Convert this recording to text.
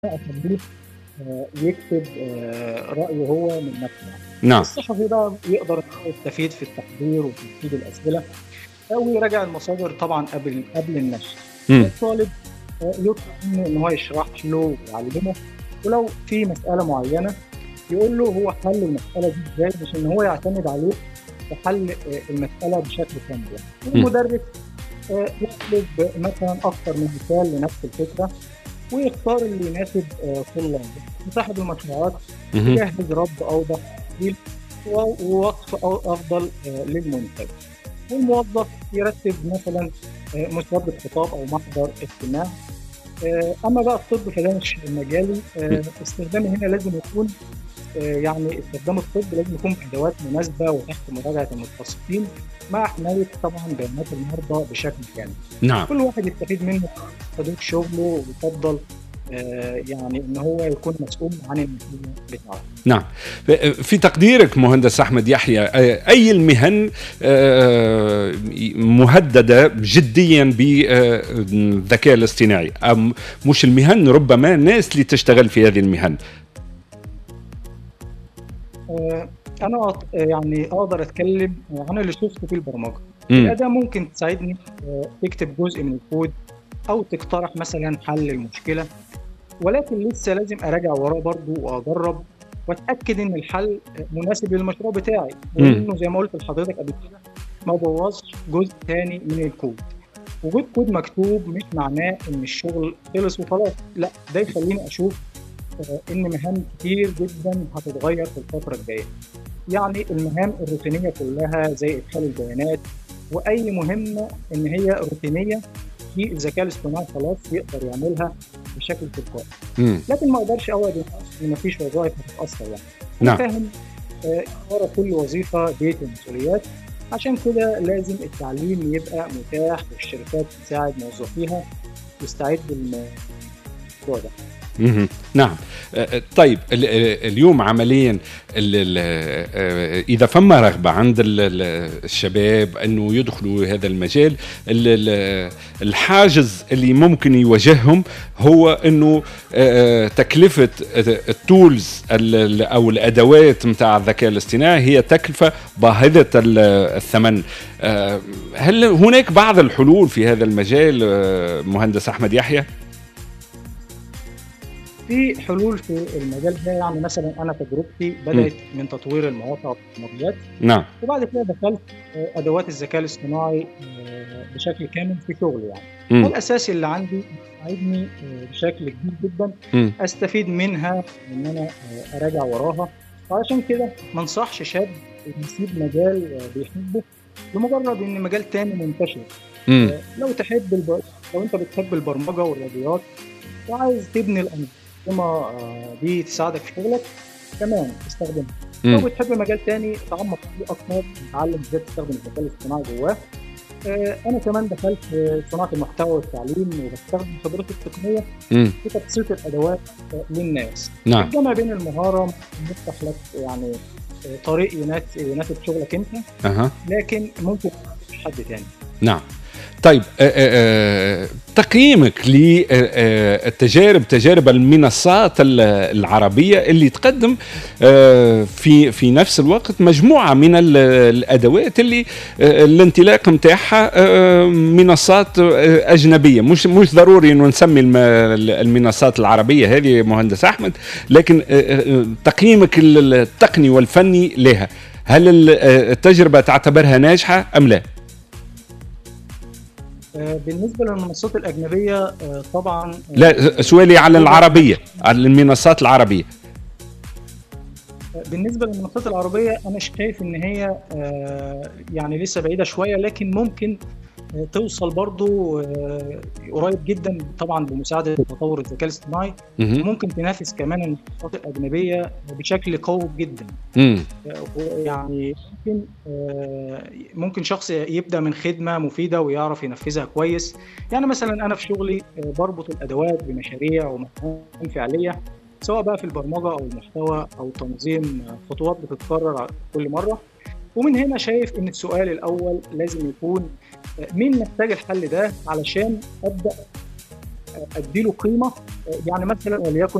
اخليه آه، يكتب آه، رايه هو من نفسه يعني. نعم الصحفي ده يقدر إن هو يستفيد في التحضير وتنفيذ الاسئله او يراجع المصادر طبعا قبل قبل النشر مم. الطالب آه، يطلب منه ان هو يشرح له ويعلمه ولو في مساله معينه يقول له هو حل المساله دي ازاي مش ان هو يعتمد عليه في حل آه، المساله بشكل كامل يعني. مم. المدرس آه، يطلب مثلا اكثر من مثال لنفس الفكره ويختار اللي يناسب آه، طلابه صاحب المشروعات مهم. يجهز رد اوضح تفصيل و- ووصف أو- افضل آه، للمنتج والموظف يرتب مثلا آه، مسودة خطاب او محضر اجتماع آه، اما بقى الطب فده مش مجالي آه، استخدامه هنا لازم يكون آه، يعني استخدام الطب لازم يكون بادوات مناسبه وتحت مراجعه المتخصصين مع حمايه طبعا بيانات المرضى بشكل كامل نعم كل واحد يستفيد منه في حدود شغله ويفضل آه، يعني ان هو يكون مسؤول عن المسؤوليه بتاعته نعم في تقديرك مهندس احمد يحيى اي المهن آه، مهدده جديا بالذكاء الاصطناعي ام مش المهن ربما الناس اللي تشتغل في هذه المهن آه، انا أط- يعني اقدر اتكلم عن اللي شفته في البرمجه مم. الاداه ممكن تساعدني آه، تكتب جزء من الكود او تقترح مثلا حل المشكله ولكن لسه لازم اراجع وراه برضو واجرب واتاكد ان الحل آه، مناسب للمشروع بتاعي مم. وانه زي ما قلت لحضرتك قبل كده ما بوظش جزء تاني من الكود وجود كود مكتوب مش معناه ان الشغل خلص وخلاص لا ده يخليني اشوف آه، ان مهام كتير جدا هتتغير في الفتره الجايه يعني المهام الروتينيه كلها زي ادخال البيانات واي مهمه ان هي روتينيه في الذكاء الاصطناعي خلاص يقدر يعملها بشكل تلقائي مم. لكن ما اقدرش اوعد ان مفيش وظائف هتتاثر يعني أنا نعم. فاهم آه، ورا كل وظيفه بيت ومسؤوليات عشان كده لازم التعليم يبقى متاح والشركات تساعد موظفيها يستعدوا للموضوع ده مهم. نعم آه، طيب ال- ال- اليوم عمليا ال- ال- آه، اذا فما رغبه عند ال- ال- الشباب انه يدخلوا هذا المجال ال- ال- الحاجز اللي ممكن يواجههم هو انه آه، تكلفه التولز ال- ال- او الادوات نتاع الذكاء الاصطناعي هي تكلفه باهظه ال- الثمن آه، هل هناك بعض الحلول في هذا المجال آه، مهندس احمد يحيى؟ في حلول في المجال ده يعني مثلا انا تجربتي بدات من تطوير المواقع والتكنولوجيات نعم وبعد كده دخلت آه، ادوات الذكاء الاصطناعي آه، بشكل كامل في شغلي يعني مم. والاساسي اللي عندي بيساعدني آه، بشكل كبير جدا مم. استفيد منها ان انا آه، اراجع وراها وعشان كده ما انصحش شاب يسيب مجال آه، بيحبه لمجرد ان مجال تاني منتشر مم. آه، لو تحب الب... لو انت بتحب البرمجه والرياضيات وعايز تبني الانظمه آه، دي تساعدك في شغلك تمام استخدمها لو مم. بتحب مجال تاني تعمق فيه اكتر تتعلم ازاي تستخدم الذكاء الاصطناعي جواه آه، انا كمان دخلت في صناعه المحتوى والتعليم وبستخدم خبرتي التقنيه مم. في تبسيط الادوات آه، للناس نعم الجمع بين المهاره ممكن يفتح لك يعني آه، طريق يناسب يناسب شغلك انت اها لكن ممكن مش حد تاني نعم طيب آه، آه، آه، تقييمك للتجارب تجارب المنصات ال- العربيه اللي تقدم آه، في في نفس الوقت مجموعه من ال- الادوات اللي آه، الانطلاق نتاعها آه، منصات آه، اجنبيه مش مش ضروري انه نسمي الم- المنصات العربيه هذه مهندس احمد لكن آه، آه، تقييمك ال- التقني والفني لها هل ال- آه، التجربه تعتبرها ناجحه ام لا؟ آه، بالنسبه للمنصات الاجنبيه آه، طبعا آه، لا سؤالي على العربية على المنصات العربية بالنسبه للمنصات العربيه انا شايف ان هي آه، يعني لسه بعيده شويه لكن ممكن آه، توصل برضو آه، قريب جدا طبعا بمساعده تطور الذكاء الاصطناعي مهم. ممكن تنافس كمان المنصات الاجنبيه بشكل قوي جدا مم. يعني ممكن آه، ممكن شخص يبدا من خدمه مفيده ويعرف ينفذها كويس يعني مثلا انا في شغلي آه، بربط الادوات بمشاريع ومهام فعليه سواء بقى في البرمجه او المحتوى او تنظيم آه، خطوات بتتكرر كل مره ومن هنا شايف ان السؤال الاول لازم يكون آه، مين محتاج الحل ده علشان ابدا اديله قيمه يعني مثلا وليكن